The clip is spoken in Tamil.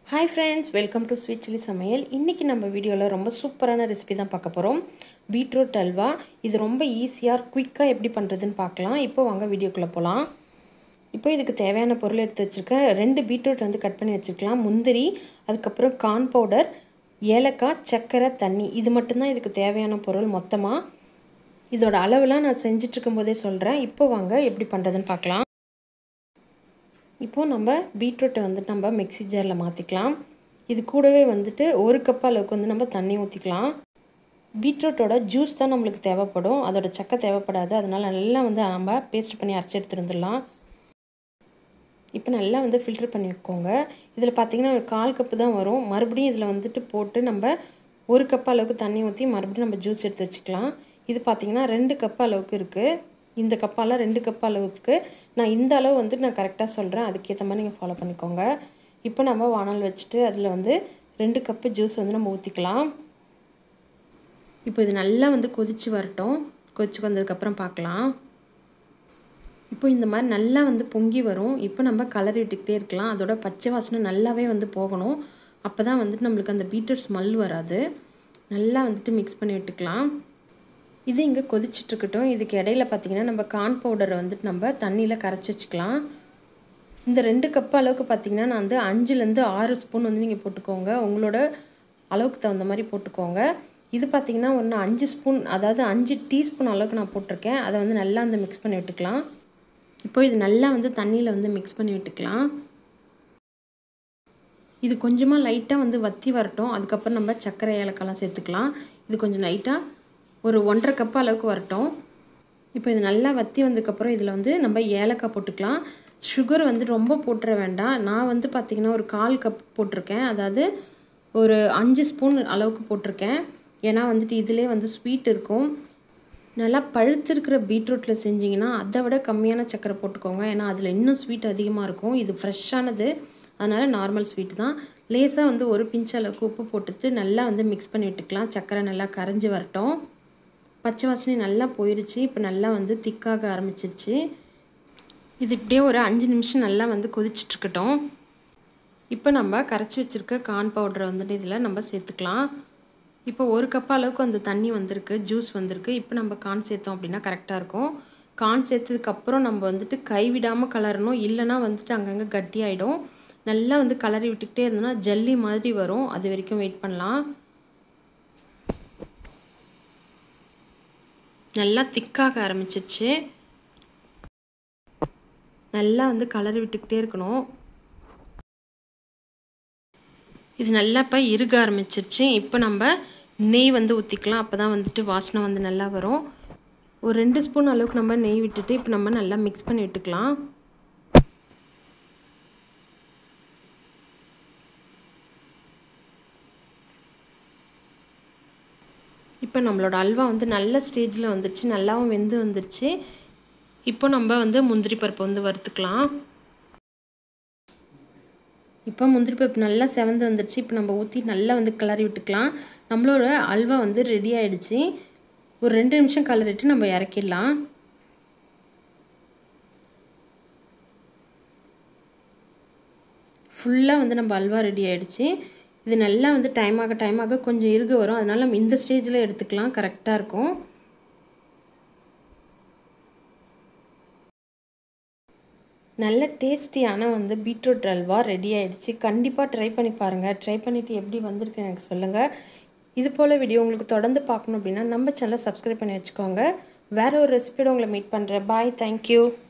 hi friends welcome to sweet chilli சமையல் இன்றைக்கி நம்ம வீடியோவில் ரொம்ப சூப்பரான ரெசிபி தான் பார்க்க போகிறோம் பீட்ரூட் அல்வா இது ரொம்ப ஈஸியாக குயிக்காக எப்படி பண்ணுறதுன்னு பார்க்கலாம் இப்போ வாங்க வீடியோக்குள்ளே போகலாம் இப்போ இதுக்கு தேவையான பொருள் எடுத்து வச்சுருக்கேன் ரெண்டு பீட்ரூட் வந்து கட் பண்ணி வச்சுருக்கலாம் முந்திரி அதுக்கப்புறம் கார்ன் பவுடர் ஏலக்காய் சர்க்கரை தண்ணி இது மட்டும்தான் இதுக்கு தேவையான பொருள் மொத்தமாக இதோட அளவுலாம் நான் செஞ்சிட்ருக்கும்போதே சொல்கிறேன் இப்போ வாங்க எப்படி பண்ணுறதுன்னு பார்க்கலாம் இப்போது நம்ம பீட்ரூட்டை வந்து நம்ம மிக்சி ஜாரில் மாற்றிக்கலாம் இது கூடவே வந்துட்டு ஒரு கப் அளவுக்கு வந்து நம்ம தண்ணி ஊற்றிக்கலாம் பீட்ரூட்டோட ஜூஸ் தான் நம்மளுக்கு தேவைப்படும் அதோட சக்கை தேவைப்படாது அதனால் நல்லா வந்து நம்ம பேஸ்ட் பண்ணி அரைச்சி எடுத்துகிட்டு வந்துடலாம் இப்போ நல்லா வந்து ஃபில்டர் பண்ணி வைக்கோங்க இதில் பார்த்திங்கன்னா ஒரு கால் கப்பு தான் வரும் மறுபடியும் இதில் வந்துட்டு போட்டு நம்ம ஒரு கப் அளவுக்கு தண்ணி ஊற்றி மறுபடியும் நம்ம ஜூஸ் எடுத்து வச்சுக்கலாம் இது பார்த்திங்கன்னா ரெண்டு கப் அளவுக்கு இருக்குது இந்த கப்பால் ரெண்டு கப் அளவுக்கு நான் இந்த அளவு வந்து நான் கரெக்டாக சொல்கிறேன் அதுக்கேற்ற மாதிரி நீங்கள் ஃபாலோ பண்ணிக்கோங்க இப்போ நம்ம வானல் வச்சுட்டு அதில் வந்து ரெண்டு கப்பு ஜூஸ் வந்து நம்ம ஊற்றிக்கலாம் இப்போ இது நல்லா வந்து கொதித்து வரட்டும் கொதிச்சு வந்ததுக்கப்புறம் பார்க்கலாம் இப்போ இந்த மாதிரி நல்லா வந்து பொங்கி வரும் இப்போ நம்ம கலரி விட்டுக்கிட்டே இருக்கலாம் அதோட பச்சை வாசனை நல்லாவே வந்து போகணும் அப்போ தான் வந்துட்டு நம்மளுக்கு அந்த பீட்டர் ஸ்மெல் வராது நல்லா வந்துட்டு மிக்ஸ் பண்ணி விட்டுக்கலாம் இது இங்கே கொதிச்சிட்ருக்கட்டும் இதுக்கு இடையில பார்த்திங்கன்னா நம்ம கார்ன் பவுடரை வந்துட்டு நம்ம தண்ணியில் கரைச்சி வச்சுக்கலாம் இந்த ரெண்டு கப் அளவுக்கு பார்த்திங்கன்னா நான் வந்து அஞ்சுலேருந்து ஆறு ஸ்பூன் வந்து நீங்கள் போட்டுக்கோங்க உங்களோட அளவுக்கு தகுந்த மாதிரி போட்டுக்கோங்க இது பார்த்திங்கன்னா ஒன்று அஞ்சு ஸ்பூன் அதாவது அஞ்சு டீஸ்பூன் அளவுக்கு நான் போட்டிருக்கேன் அதை வந்து நல்லா வந்து மிக்ஸ் பண்ணி விட்டுக்கலாம் இப்போ இது நல்லா வந்து தண்ணியில் வந்து மிக்ஸ் பண்ணி விட்டுக்கலாம் இது கொஞ்சமாக லைட்டாக வந்து வத்தி வரட்டும் அதுக்கப்புறம் நம்ம சர்க்கரை ஏலக்காய்லாம் சேர்த்துக்கலாம் இது கொஞ்சம் லைட்டாக ஒரு ஒன்றரை கப் அளவுக்கு வரட்டும் இப்போ இது நல்லா வத்தி வந்ததுக்கப்புறம் இதில் வந்து நம்ம ஏலக்காய் போட்டுக்கலாம் சுகர் வந்து ரொம்ப போட்டுற வேண்டாம் நான் வந்து பார்த்திங்கன்னா ஒரு கால் கப் போட்டிருக்கேன் அதாவது ஒரு அஞ்சு ஸ்பூன் அளவுக்கு போட்டிருக்கேன் ஏன்னா வந்துட்டு இதிலே வந்து ஸ்வீட் இருக்கும் நல்லா பழுத்திருக்கிற பீட்ரூட்டில் செஞ்சிங்கன்னா அதை விட கம்மியான சக்கரை போட்டுக்கோங்க ஏன்னா அதில் இன்னும் ஸ்வீட் அதிகமாக இருக்கும் இது ஃப்ரெஷ்ஷானது அதனால் நார்மல் ஸ்வீட் தான் லேசாக வந்து ஒரு பிஞ்ச் அளவுக்கு உப்பு போட்டுட்டு நல்லா வந்து மிக்ஸ் பண்ணி விட்டுக்கலாம் சக்கரை நல்லா கரைஞ்சி வரட்டும் பச்சை வாசனை நல்லா போயிடுச்சு இப்போ நல்லா வந்து திக்காக ஆரம்பிச்சிருச்சு இது இப்படியே ஒரு அஞ்சு நிமிஷம் நல்லா வந்து கொதிச்சிட்ருக்கட்டும் இப்போ நம்ம கரைச்சி வச்சுருக்க கார்ன் பவுடரை வந்துட்டு இதில் நம்ம சேர்த்துக்கலாம் இப்போ ஒரு கப் அளவுக்கு அந்த தண்ணி வந்திருக்கு ஜூஸ் வந்திருக்கு இப்போ நம்ம கார்ன் சேர்த்தோம் அப்படின்னா கரெக்டாக இருக்கும் கார்ன் சேர்த்ததுக்கப்புறம் நம்ம வந்துட்டு கைவிடாமல் கலரணும் இல்லைனா வந்துட்டு அங்கங்கே கட்டி ஆகிடும் நல்லா வந்து கலரி விட்டுக்கிட்டே இருந்தோன்னா ஜல்லி மாதிரி வரும் அது வரைக்கும் வெயிட் பண்ணலாம் நல்லா திக்காக ஆரம்பிச்சிருச்சு நல்லா வந்து கலரி விட்டுக்கிட்டே இருக்கணும் இது நல்லா இப்போ இறுக ஆரம்பிச்சிருச்சு இப்போ நம்ம நெய் வந்து ஊற்றிக்கலாம் அப்போ தான் வந்துட்டு வாசனை வந்து நல்லா வரும் ஒரு ரெண்டு ஸ்பூன் அளவுக்கு நம்ம நெய் விட்டுட்டு இப்போ நம்ம நல்லா மிக்ஸ் பண்ணி விட்டுக்கலாம் இப்போ நம்மளோட அல்வா வந்து நல்ல ஸ்டேஜில் வந்துருச்சு நல்லாவும் வெந்து வந்துருச்சு இப்போ நம்ம வந்து முந்திரி பருப்பு வந்து வறுத்துக்கலாம் இப்போ முந்திரி பருப்பு நல்லா செவந்து வந்துருச்சு இப்போ நம்ம ஊற்றி நல்லா வந்து கிளறி விட்டுக்கலாம் நம்மளோட அல்வா வந்து ரெடி ஆகிடுச்சு ஒரு ரெண்டு நிமிஷம் கலரிட்டு நம்ம இறக்கிடலாம் ஃபுல்லாக வந்து நம்ம அல்வா ரெடி ஆகிடுச்சு இது நல்லா வந்து டைம் ஆக டைம் ஆக கொஞ்சம் இருக வரும் அதனால் நம்ம இந்த ஸ்டேஜில் எடுத்துக்கலாம் கரெக்டாக இருக்கும் நல்ல டேஸ்டியான வந்து பீட்ரூட் அல்வா ரெடி ஆகிடுச்சு கண்டிப்பாக ட்ரை பண்ணி பாருங்கள் ட்ரை பண்ணிவிட்டு எப்படி வந்திருக்கு எனக்கு சொல்லுங்கள் இது போல் வீடியோ உங்களுக்கு தொடர்ந்து பார்க்கணும் அப்படின்னா நம்ம சேனலை சப்ஸ்கிரைப் பண்ணி வச்சுக்கோங்க வேறு ஒரு ரெசிபியோட உங்களை மீட் பண்ணுறேன் பாய் தேங்க்யூ